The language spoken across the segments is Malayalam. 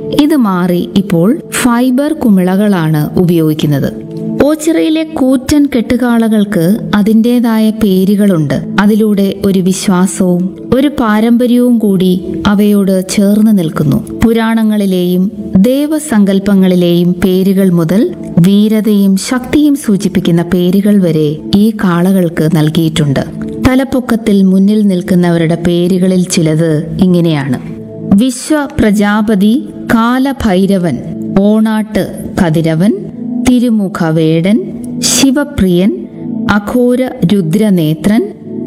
ഇത് മാറി ഇപ്പോൾ ഫൈബർ കുമിളകളാണ് ഉപയോഗിക്കുന്നത് ഓച്ചിറയിലെ കൂറ്റൻ കെട്ടുകാളകൾക്ക് അതിൻ്റെതായ പേരുകളുണ്ട് അതിലൂടെ ഒരു വിശ്വാസവും ഒരു പാരമ്പര്യവും കൂടി അവയോട് ചേർന്ന് നിൽക്കുന്നു പുരാണങ്ങളിലെയും ദേവസങ്കല്പങ്ങളിലെയും പേരുകൾ മുതൽ വീരതയും ശക്തിയും സൂചിപ്പിക്കുന്ന പേരുകൾ വരെ ഈ കാളകൾക്ക് നൽകിയിട്ടുണ്ട് തലപ്പൊക്കത്തിൽ മുന്നിൽ നിൽക്കുന്നവരുടെ പേരുകളിൽ ചിലത് ഇങ്ങനെയാണ് വിശ്വ പ്രജാപതി കാലഭൈരവൻ ഓണാട്ട് കതിരവൻ തിരുമുഖവേടൻ ശിവപ്രിയൻ അഘോര രുദ്രനേത്രൻ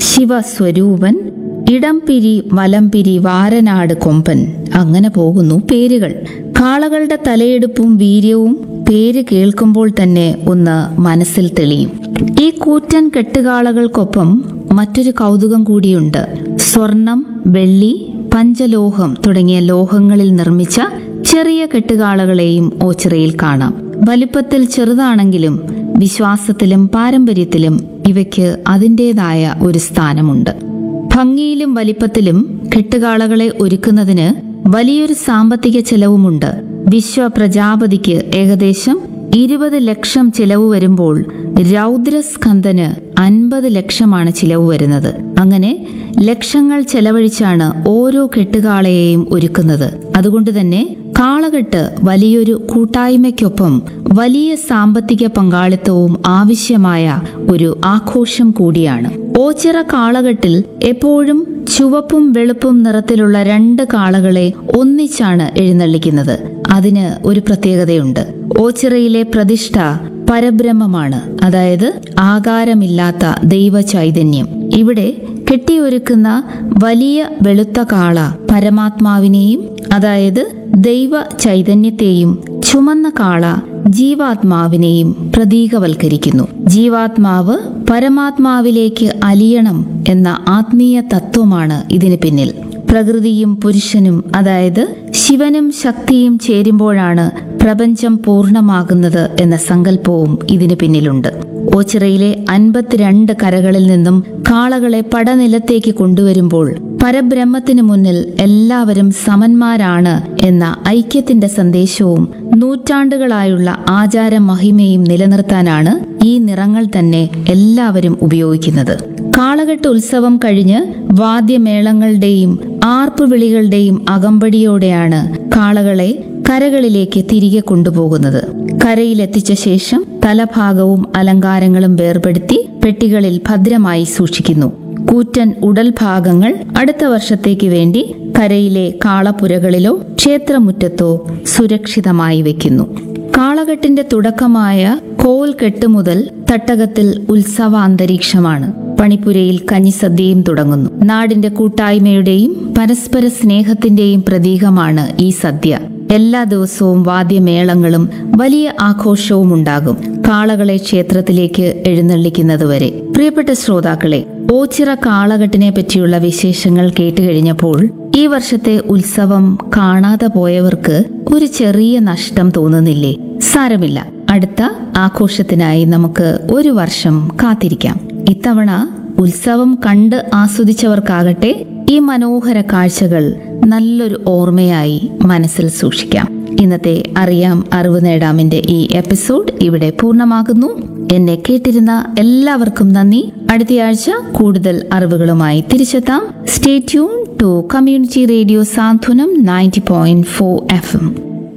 ശിവസ്വരൂപൻ ഇടംപിരി വലംപിരി വാരനാട് കൊമ്പൻ അങ്ങനെ പോകുന്നു പേരുകൾ കാളകളുടെ തലയെടുപ്പും വീര്യവും പേര് കേൾക്കുമ്പോൾ തന്നെ ഒന്ന് മനസ്സിൽ തെളിയും ഈ കൂറ്റൻ കെട്ടുകാളകൾക്കൊപ്പം മറ്റൊരു കൗതുകം കൂടിയുണ്ട് സ്വർണം വെള്ളി പഞ്ചലോഹം തുടങ്ങിയ ലോഹങ്ങളിൽ നിർമ്മിച്ച ചെറിയ കെട്ടുകാളകളെയും ഓച്ചിറയിൽ കാണാം വലിപ്പത്തിൽ ചെറുതാണെങ്കിലും വിശ്വാസത്തിലും പാരമ്പര്യത്തിലും ഇവയ്ക്ക് അതിൻ്റെതായ ഒരു സ്ഥാനമുണ്ട് ഭംഗിയിലും വലിപ്പത്തിലും കെട്ടുകാളകളെ ഒരുക്കുന്നതിന് വലിയൊരു സാമ്പത്തിക ചെലവുമുണ്ട് വിശ്വ പ്രജാപതിക്ക് ഏകദേശം ഇരുപത് ലക്ഷം ചിലവ് വരുമ്പോൾ രൗദ്രസ്കന്ധന് അൻപത് ലക്ഷമാണ് ചിലവ് വരുന്നത് അങ്ങനെ ലക്ഷങ്ങൾ ചെലവഴിച്ചാണ് ഓരോ കെട്ടുകാളയെയും ഒരുക്കുന്നത് അതുകൊണ്ട് തന്നെ കാളകെട്ട് വലിയൊരു കൂട്ടായ്മയ്ക്കൊപ്പം വലിയ സാമ്പത്തിക പങ്കാളിത്തവും ആവശ്യമായ ഒരു ആഘോഷം കൂടിയാണ് ഓച്ചിറ കാളകെട്ടിൽ എപ്പോഴും ചുവപ്പും വെളുപ്പും നിറത്തിലുള്ള രണ്ട് കാളകളെ ഒന്നിച്ചാണ് എഴുന്നള്ളിക്കുന്നത് അതിന് ഒരു പ്രത്യേകതയുണ്ട് ഓച്ചിറയിലെ പ്രതിഷ്ഠ പരബ്രഹ്മമാണ് അതായത് ആകാരമില്ലാത്ത ദൈവ ചൈതന്യം ഇവിടെ കെട്ടിയൊരുക്കുന്ന വലിയ വെളുത്ത കാള പരമാത്മാവിനെയും അതായത് ദൈവ ചൈതന്യത്തെയും ചുമന്ന കാള ജീവാത്മാവിനെയും പ്രതീകവൽക്കരിക്കുന്നു ജീവാത്മാവ് പരമാത്മാവിലേക്ക് അലിയണം എന്ന ആത്മീയ തത്വമാണ് ഇതിന് പിന്നിൽ പ്രകൃതിയും പുരുഷനും അതായത് ശിവനും ശക്തിയും ചേരുമ്പോഴാണ് പ്രപഞ്ചം പൂർണ്ണമാകുന്നത് എന്ന സങ്കല്പവും ഇതിന് പിന്നിലുണ്ട് ഓച്ചിറയിലെ അൻപത്തിരണ്ട് കരകളിൽ നിന്നും കാളകളെ പടനിലത്തേക്ക് കൊണ്ടുവരുമ്പോൾ പരബ്രഹ്മത്തിന് മുന്നിൽ എല്ലാവരും സമന്മാരാണ് എന്ന ഐക്യത്തിന്റെ സന്ദേശവും നൂറ്റാണ്ടുകളായുള്ള ആചാര മഹിമയും നിലനിർത്താനാണ് ഈ നിറങ്ങൾ തന്നെ എല്ലാവരും ഉപയോഗിക്കുന്നത് കാളകെട്ട് ഉത്സവം കഴിഞ്ഞ് വാദ്യമേളങ്ങളുടെയും ആർപ്പുവിളികളുടെയും അകമ്പടിയോടെയാണ് കാളകളെ കരകളിലേക്ക് തിരികെ കൊണ്ടുപോകുന്നത് കരയിലെത്തിച്ച ശേഷം തലഭാഗവും അലങ്കാരങ്ങളും വേർപെടുത്തി പെട്ടികളിൽ ഭദ്രമായി സൂക്ഷിക്കുന്നു കൂറ്റൻ ഉടൽ ഭാഗങ്ങൾ അടുത്ത വർഷത്തേക്ക് വേണ്ടി കരയിലെ കാളപ്പുരകളിലോ ക്ഷേത്രമുറ്റത്തോ സുരക്ഷിതമായി വെക്കുന്നു കാളകെട്ടിന്റെ തുടക്കമായ കോൽകെട്ട് മുതൽ തട്ടകത്തിൽ ഉത്സവാന്തരീക്ഷമാണ് പണിപ്പുരയിൽ കഞ്ഞിസദ്യയും തുടങ്ങുന്നു നാടിന്റെ കൂട്ടായ്മയുടെയും പരസ്പര സ്നേഹത്തിന്റെയും പ്രതീകമാണ് ഈ സദ്യ എല്ലാ ദിവസവും വാദ്യമേളങ്ങളും വലിയ ആഘോഷവും ഉണ്ടാകും കാളകളെ ക്ഷേത്രത്തിലേക്ക് എഴുന്നള്ളിക്കുന്നതുവരെ പ്രിയപ്പെട്ട ശ്രോതാക്കളെ ഓച്ചിറ കാളകെട്ടിനെ പറ്റിയുള്ള വിശേഷങ്ങൾ കേട്ടുകഴിഞ്ഞപ്പോൾ ഈ വർഷത്തെ ഉത്സവം കാണാതെ പോയവർക്ക് ഒരു ചെറിയ നഷ്ടം തോന്നുന്നില്ലേ സാരമില്ല അടുത്ത ആഘോഷത്തിനായി നമുക്ക് ഒരു വർഷം കാത്തിരിക്കാം ഇത്തവണ ഉത്സവം കണ്ട് ആസ്വദിച്ചവർക്കാകട്ടെ ഈ മനോഹര കാഴ്ചകൾ നല്ലൊരു ഓർമ്മയായി മനസ്സിൽ സൂക്ഷിക്കാം ഇന്നത്തെ അറിയാം അറിവ് നേടാമിന്റെ ഈ എപ്പിസോഡ് ഇവിടെ പൂർണ്ണമാകുന്നു എന്നെ കേട്ടിരുന്ന എല്ലാവർക്കും നന്ദി അടുത്തയാഴ്ച കൂടുതൽ അറിവുകളുമായി തിരിച്ചെത്താം stay tune to community radio Santhwanam ninety point four F M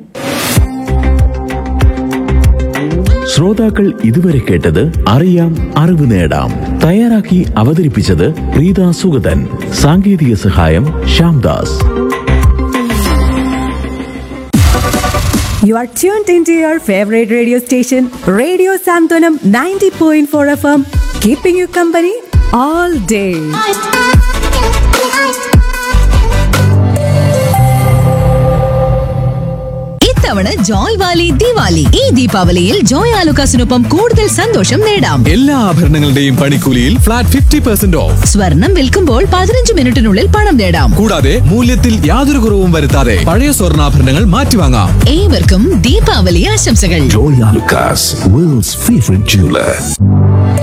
ശ്രോതാക്കൾ ഇതുവരെ കേട്ടത് അറിയാം അറിവ് നേടാം തയ്യാറാക്കി അവതരിപ്പിച്ചത് പ്രീത സുഗതൻ സാങ്കേതിക സഹായം Shyamdas You are tuned into your favorite radio station, Radio Santonam 90.4 FM, keeping you company all day. ഇത്തവണ ജോയ് വാലി ദിവാലി ഈ ദീപാവലിയിൽ ജോയ് ആലുക്കാസിനൊപ്പം കൂടുതൽ സന്തോഷം നേടാം എല്ലാ ആഭരണങ്ങളുടെയും പണിക്കൂലിയിൽ ഫ്ലാറ്റ് ഫിഫ്റ്റി പെർസെന്റ് ഓഫ് സ്വർണം വിൽക്കുമ്പോൾ പതിനഞ്ച് മിനിറ്റിനുള്ളിൽ പണം നേടാം കൂടാതെ മൂല്യത്തിൽ യാതൊരു കുറവും വരുത്താതെ പഴയ സ്വർണ്ണാഭരണങ്ങൾ മാറ്റിവാങ്ങാം ഏവർക്കും ദീപാവലി ആശംസകൾ Joy Alucas, world's favorite jeweler.